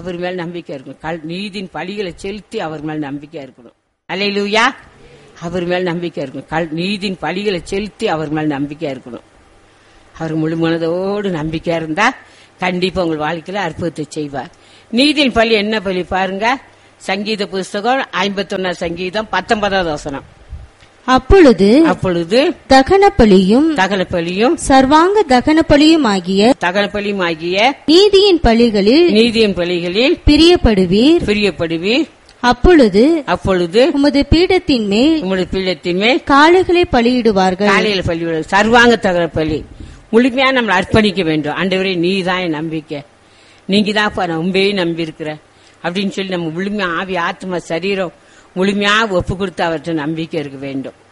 அவர் மேல் நம்பிக்கை இருக்கணும் கல் நீதியின் பழிகளை செலுத்தி அவர் மேல் நம்பிக்கை இருக்கணும் அல்லையிலூயா அவர் மேல் நம்பிக்கை இருக்கணும் கல் நீதியின் பழிகளை செலுத்தி அவர் மேல் நம்பிக்கை இருக்கணும் அவர் முழு மனதோடு நம்பிக்கையா இருந்தா கண்டிப்பா உங்கள் வாழ்க்கையில அற்புதத்தை செய்வார் நீதியின் பள்ளி என்ன பள்ளி பாருங்க சங்கீத புஸ்தகம் ஐம்பத்தொன்னாம் சங்கீதம் பத்தொன்பதாவது வசனம் அப்பொழுது அப்பொழுது தகன பலியும் தகன பலியும் சர்வாங்க தகன பலியும் ஆகிய தகன பலியும் ஆகிய நீதியின் பலிகளில் நீதியின் பலிகளில் பிரியப்படுவீர் பிரியப்படுவீர் அப்பொழுது அப்பொழுது உமது பீடத்தின் மேல் உங்களுடைய பீடத்தின் மேல் காளைகளை பலியிடுவார்கள் காலையில பள்ளி சர்வாங்க தகன பள்ளி முழுமையா நம்மளை அர்ப்பணிக்க வேண்டும் ஆண்டவரே நீ தான் என் நம்பிக்கை நீங்க தான் நான் உண்மையே நம்பி இருக்கிற அப்படின்னு சொல்லி நம்ம முழுமையா ஆவி ஆத்மா சரீரம் முழுமையா ஒப்பு கொடுத்து அவர்கிட்ட நம்பிக்கை இருக்க வேண்டும்